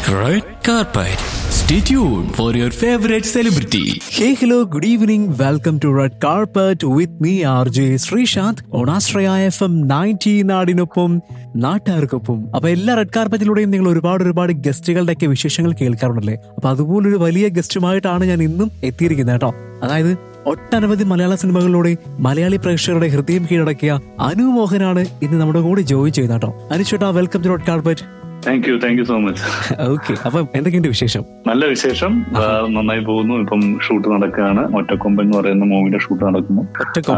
Red carpet. Stay tuned for your favorite celebrity. Hey, hello, good evening. Welcome to Red Carpet with me, RJ Sreesanth on Astraya FM 90 നാടിനൊപ്പം നാട്ടുകാർക്കൊപ്പം അപ്പൊ എല്ലാ red കാർപ്പറ്റിലൂടെയും നിങ്ങൾ ഒരുപാട് ഒരുപാട് ഗസ്റ്റുകളുടെ ഒക്കെ വിശേഷങ്ങൾ കേൾക്കാറുണ്ടല്ലേ അപ്പൊ അതുപോലൊരു വലിയ ഗസ്റ്റുമായിട്ടാണ് ഞാൻ ഇന്നും എത്തിയിരിക്കുന്നത് കേട്ടോ അതായത് ഒട്ടനവധി മലയാള സിനിമകളിലൂടെ മലയാളി പ്രേക്ഷകരുടെ ഹൃദയം കീഴടക്കിയ അനു മോഹനാണ് ഇന്ന് നമ്മുടെ കൂടെ ജോയിൻ ചെയ്യുന്നത് കേട്ടോ അനു ചേട്ടാ welcome to red carpet thank you thank you so much okay അപ്പൊ എന്തൊക്കെയുണ്ട് വിശേഷം നല്ല വിശേഷം ആ, നന്നായി പോകുന്നു ഇപ്പം ഷൂട്ട് നടക്കുകയാണ് ഒറ്റക്കൊമ്പൻ എന്ന് പറയുന്ന മൂവിന്റെ ഷൂട്ട് നടക്കുന്നു ഒറ്റ ആ,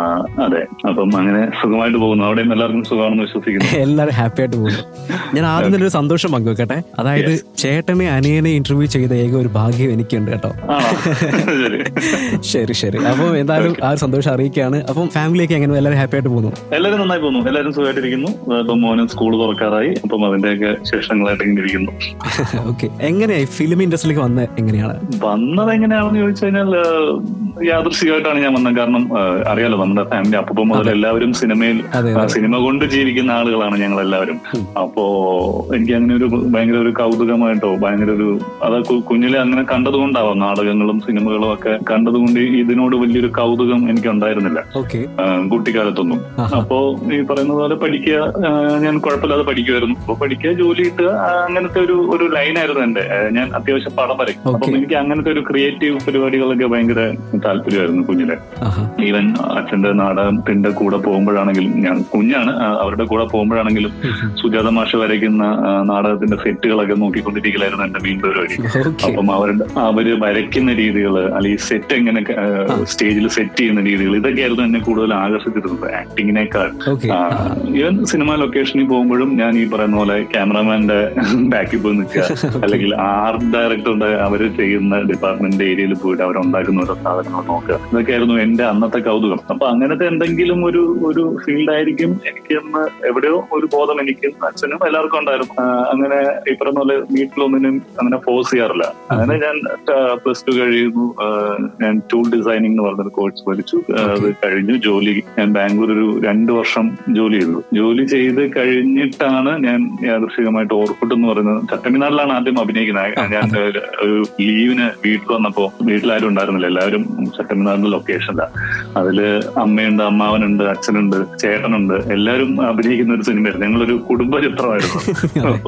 അതെ അപ്പം അങ്ങനെ സുഖമായിട്ട് പോകുന്നു അവിടെയും എല്ലാവർക്കും സുഖമാണെന്ന് വിശ്വസിക്കുന്നു എല്ലാരും ഹാപ്പി ആയിട്ട് പോകുന്നു ഞാൻ ആദ്യം തന്നെ ഒരു സന്തോഷം പങ്കുവെക്കട്ടെ അതായത് ചേട്ടനെ അനിയനെ ഇന്റർവ്യൂ ചെയ്ത ഏക ഒരു ഭാഗ്യം എനിക്കുണ്ട് കേട്ടോ ആണോ ശരി ശരി ശരി അപ്പം എന്തായാലും ആ ഒരു സന്തോഷം അറിയിക്കുകയാണ് അപ്പം ഫാമിലിയൊക്കെ എങ്ങനെ എല്ലാവരും ഹാപ്പി ആയിട്ട് പോകുന്നു എല്ലാവരും നന്നായി പോകുന്നു എല്ലാവരും സുഖമായിട്ടിരിക്കുന്നു ഇപ്പം മോനും സ്കൂൾ തുറക്കാറായി അപ്പം അതിന്റെയൊക്കെ ശേഷങ്ങളായിട്ട് ഇങ്ങനെ ഇരിക്കുന്നു ഓക്കെ എങ്ങനെയായി ഫിലിം ഇൻഡസ്ട്രിയിലേക്ക് വന്നത് എങ്ങനെയാണ് വന്നത് എങ്ങനെയാണെന്ന് ചോദിച്ചു കഴിഞ്ഞാൽ ആ, യാദൃശികമായിട്ടാണ് ഞാൻ വന്നത് കാരണം ആ, അറിയാലോ നമ്മുടെ ഫാമിലി അപ്പം മുതൽ എല്ലാവരും സിനിമയിൽ അതെ, ആ, സിനിമ കൊണ്ട് ജീവിക്കുന്ന ആളുകളാണ് ഞങ്ങൾ എല്ലാവരും അപ്പോ എനിക്ക് അങ്ങനെ ഒരു ഭയങ്കര ഒരു കൗതുകമായിട്ടോ ഭയങ്കര ഒരു അത് കു- കുഞ്ഞിലെ അങ്ങനെ കണ്ടതുകൊണ്ടാവാം നാടകങ്ങളും സിനിമകളും ഒക്കെ കണ്ടതുകൊണ്ട് ഇതിനോട് വലിയൊരു കൗതുകം എനിക്ക് ഉണ്ടായിരുന്നില്ല ഓക്കെ ആ, കുട്ടിക്കാലത്തൊന്നും ആഹാ. അപ്പോ ഈ പറയുന്ന പോലെ പഠിക്കുക ആ, ഞാൻ കുഴപ്പമില്ലാതെ പഠിക്കുമായിരുന്നു അപ്പൊ പഠിക്കുക ജോലി കിട്ടുക ആ, അങ്ങനത്തെ ഒരു ഒരു ലൈനായിരുന്നു എന്റെ ആ, ഞാൻ അത്യാവശ്യം പടം വരയ്ക്കും അപ്പം Okay. എനിക്ക് അങ്ങനത്തെ ഒരു ക്രിയേറ്റീവ് പരിപാടികളൊക്കെ ഭയങ്കര താല്പര്യമായിരുന്നു കുഞ്ഞിലെ ആഹാ ഈവൻ അച്ഛന്റെ നാടകത്തിന്റെ കൂടെ പോകുമ്പോഴാണെങ്കിലും ഞാൻ കുഞ്ഞാണ് ആ, അവരുടെ കൂടെ പോകുമ്പോഴാണെങ്കിലും സുജാത മാഷ് വരയ്ക്കുന്ന ആ, നാടകത്തിന്റെ സെറ്റുകളൊക്കെ നോക്കിക്കൊണ്ടിരിക്കലായിരുന്നു എന്റെ മെയിൻ പരിപാടി ഓക്കെ അപ്പം അവരുടെ അവര് വരയ്ക്കുന്ന രീതികൾ അല്ലെങ്കിൽ സെറ്റ് എങ്ങനെ സ്റ്റേജിൽ സെറ്റ് ചെയ്യുന്ന രീതികൾ ഇതൊക്കെയായിരുന്നു എന്നെ കൂടുതൽ ആകർഷിച്ചിരുന്നത് ആക്ടിങ്ങിനേക്കാൾ ഓക്കെ ഈവൻ സിനിമ ലൊക്കേഷനിൽ പോകുമ്പോഴും ഞാൻ ഈ പറയുന്ന പോലെ ക്യാമറാമാന്റെ ബാക്കിൽ പോയി നിൽക്കുക അല്ലെങ്കിൽ ആർട്ട് ഡയറക്ടറുടെ അവര് ചെയ്യുന്ന ഡിപ്പാർട്ട്മെന്റ് ഏരിയയിൽ പോയിട്ട് അവരുണ്ടാക്കുന്ന ഓരോ സാധനങ്ങൾ നോക്കുക ഇതൊക്കെയായിരുന്നു എന്റെ അന്നത്തെ കൗതുകം അപ്പൊ അങ്ങനത്തെ എന്തെങ്കിലും ഒരു ഒരു ഫീൽഡ് ആയിരിക്കും എനിക്ക് എന്ന് എവിടെയോ ഒരു ബോധം എനിക്ക് അച്ഛനും എല്ലാവർക്കും ഉണ്ടായിരുന്നു ആ, അങ്ങനെ ഈ പറയുന്ന പോലെ വീട്ടിലൊന്നിനും അങ്ങനെ ഫോഴ്സ് ചെയ്യാറില്ല അങ്ങനെ ഞാൻ പ്ലസ് ടു കഴിയുന്നു ആ, ഞാൻ ടൂൾ ഡിസൈനിങ് എന്ന് പറഞ്ഞൊരു കോഴ്സ് പഠിച്ചു ആ, അത് കഴിഞ്ഞു ജോലി ഞാൻ ബാംഗ്ലൂർ ഒരു രണ്ട് വർഷം ജോലി ചെയ്തു ജോലി ചെയ്ത് കഴിഞ്ഞിട്ടാണ് ഞാൻ യാദൃശികമായിട്ട് ഓർക്കുട്ട് എന്ന് പറയുന്നത് തമിഴ്നാട്ടിലാണ് ആദ്യം അഭിനയിക്കുന്നത് ഞാൻ ഒരു- ഒരു ലീവിന് വീട്ടിൽ വന്നപ്പോ വീട്ടിലാരും ഉണ്ടായിരുന്നില്ല എല്ലാവരും തമിഴ്നാടിന്റെ ലൊക്കേഷനിലാണ് അതില് അമ്മയുണ്ട് അമ്മാവനുണ്ട് അച്ഛനുണ്ട് ചേട്ടനുണ്ട് എല്ലാവരും അഭിനയിക്കുന്ന ഒരു സിനിമയായിരുന്നു ഞങ്ങളൊരു കുടുംബ ചിത്രമായിരുന്നു അപ്പോ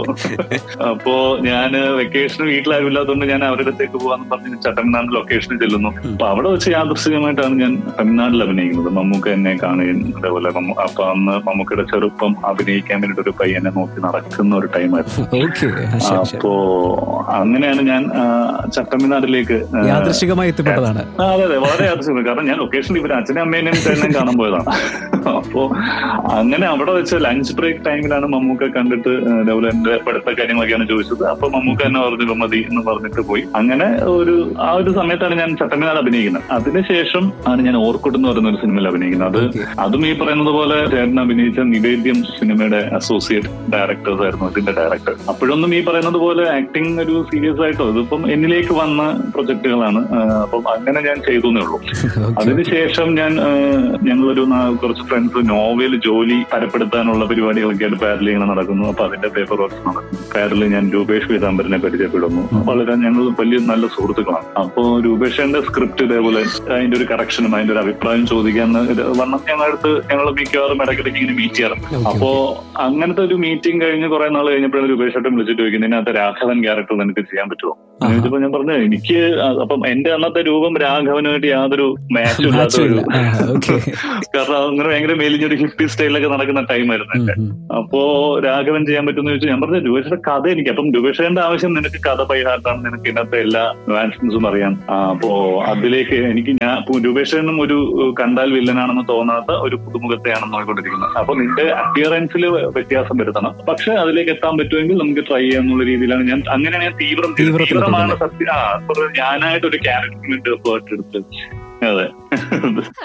അപ്പോ ഞാൻ വെക്കേഷന് വീട്ടിലാരും ഇല്ലാത്തതുകൊണ്ട് ഞാൻ അവരുടെ അടുത്തേക്ക് പോകാന്ന് പറഞ്ഞ് തമിഴ്നാട് ലൊക്കേഷനിൽ ചെല്ലുന്നു അപ്പൊ അവിടെ വെച്ച് യാദൃശികമായിട്ടാണ് ഞാൻ തമിഴ്നാട്ടിൽ അഭിനയിക്കുന്നത് മമ്മൂക്ക എന്നെ കാണുകയും അതേപോലെ മമ്മൂ- അപ്പൊ അന്ന് മമ്മൂക്കയുടെ ചെറുപ്പം അഭിനയിക്കാൻ വേണ്ടിട്ട് ഒരു പയ്യനെ നോക്കി നടക്കുന്ന ഒരു ടൈമായിരുന്നു ഓക്കെ ശരി ശരി അപ്പോ അങ്ങനെയാണ് ഞാൻ ആ, തമിഴ്നാട്ടിലേക്ക് ആ, യാദൃശികമായി എത്തിപ്പെട്ടതാണ് ആ, അതെ അതെ വളരെ യാദൃശ്യം കാരണം ഞാൻ ലൊക്കേഷനിൽ ഇവർ അച്ഛനും അമ്മേനെയും ചേട്ടനെയും കാണാൻ പോയതാണ് അപ്പോ അങ്ങനെ അവിടെ വെച്ച് ലഞ്ച് ബ്രേക്ക് ടൈമിലാണ് മമ്മൂക്ക കണ്ടിട്ട് അതേപോലെ എന്റെ പഠിത്ത കാര്യങ്ങളൊക്കെയാണ് ചോദിച്ചത് അപ്പൊ മമ്മൂക്ക എന്നെ പറഞ്ഞു "ഇപ്പൊ മതി എന്ന് പറഞ്ഞിട്ട് പോയി അങ്ങനെ ഒരു ആ ഒരു സമയത്താണ് ഞാൻ ചട്ടമ്പിനാട് അഭിനയിക്കുന്നത് അതിനുശേഷം ആണ് ഞാൻ ഓർക്കുട്ട് എന്ന് പറയുന്ന ഒരു സിനിമയിൽ അഭിനയിക്കുന്നത് അത് Okay. അതും ഈ പറയുന്നത് പോലെ ചേട്ടൻ അഭിനയിച്ച നിവേദ്യം സിനിമയുടെ അസോസിയേറ്റ് ഡയറക്ടേഴ്സ് ആയിരുന്നു ഇതിന്റെ ഡയറക്ടർ അപ്പോഴൊന്നും ഈ പറയുന്നത് പോലെ ആക്ടിങ് ഒരു സീരിയസ് ആയിട്ടോ ഇതിപ്പം എന്നിലേക്ക് വന്ന പ്രൊജക്ടുകളാണ് അപ്പം അങ്ങനെ ഞാൻ ചെയ്തു എന്നേ ഉള്ളൂ ഓക്കെ അതിനുശേഷം ഞാൻ ആ, ഞങ്ങളൊരു നാ- കുറച്ച് ഫ്രണ്ട്സ് നോവൽ ജോലി തരപ്പെടുത്താനുള്ള പരിപാടികളൊക്കെ ആയിട്ട് പാരലിൽ ഇങ്ങനെ നടക്കുന്നു അപ്പൊ അതിന്റെ പേപ്പർ വർക്ക്സ് നടക്കുന്നു പാരലിൽ ഞാൻ രൂപേഷ് പീതാംബരനെ പരിചയപ്പെടുന്നു വളരെ ഞങ്ങൾ വലിയ നല്ല സുഹൃത്തുക്കളാണ് അപ്പോ രൂപേഷന്റെ സ്ക്രിപ്റ്റ് ഇതേപോലെ അതിന്റെ ഒരു കറക്ഷനും അതിന്റെ ഒരു അഭിപ്രായം ചോദിക്കാന്ന് ഇത് വണ്ണം ഞങ്ങളടുത്ത് ഞങ്ങൾ മിക്കവാറും ഇടയ്ക്കിടയ്ക്ക് ഇങ്ങനെ മീറ്റ് ചെയ്യാറുണ്ട് Okay, അപ്പോ അങ്ങനത്തെ ഒരു മീറ്റിംഗ് കഴിഞ്ഞ് കുറെ നാൾ കഴിഞ്ഞപ്പോഴാണ് രൂപേഷ് ഏട്ടൻ വിളിച്ചിട്ട് ചോദിക്കുന്നത് ഇതിനകത്ത് രാഘവൻ ക്യാരക്ടർ നിനക്ക് ചെയ്യാൻ പറ്റുമോ ആഹാ. ചോദിച്ചപ്പോ ഞാൻ പറഞ്ഞു എനിക്ക് അ- അപ്പം എന്റെ അന്നത്തെ രൂപം രാഘവനുമായിട്ട് യാതൊരു മാച്ചും ഇല്ലാത്ത ഒരു മാച്ചുമില്ല ഓക്കെ കാരണം അങ്ങനെ ഭയങ്കര മേലിഞ്ഞൊരു ഹിപ്പി സ്റ്റൈലൊക്കെ നടക്കുന്ന ടൈമായിരുന്നു എന്റെ അപ്പോ രാഘവൻ ചെയ്യാൻ പറ്റുമെന്ന് ചോദിച്ചു ഞാൻ പറഞ്ഞു രൂപേഷയുടെ കഥ എനിക്ക് അപ്പം രൂപേഷന്റെ ആവശ്യം നിനക്ക് കഥ ബൈഹാർട്ടാണ് നിനക്ക് ഇതിനകത്തെ എല്ലാ വാൻസൻസും അറിയാം ആ, അപ്പോ അതിലേക്ക് എനിക്ക് ഞാൻ ഇപ്പൊ രൂപേഷനും ഒരു ഏഹ്, കണ്ടാൽ വില്ലനാണെന്ന് തോന്നാത്ത ഒരു പുതുമുഖത്തെയാണ് നോക്കിക്കൊണ്ടിരിക്കുന്നത് അപ്പൊ നിന്റെ അപ്പിയറൻസിൽ വ്യത്യാസം വരുത്തണം പക്ഷെ അതിലേക്ക് എത്താൻ പറ്റുമെങ്കിൽ നമുക്ക് ട്രൈ ചെയ്യാന്നുള്ള രീതിയിലാണ് ഞാൻ അങ്ങനെയാണ് ഞാൻ തീവ്രം തീവ്രത്തിൽ തീവ്രമാണ് സത്യം ആ അപ്പൊ ഞാനായിട്ട് ഒരു ക്യാരക്ടറിന് എഫേർട്ട് എടുത്ത് അതെ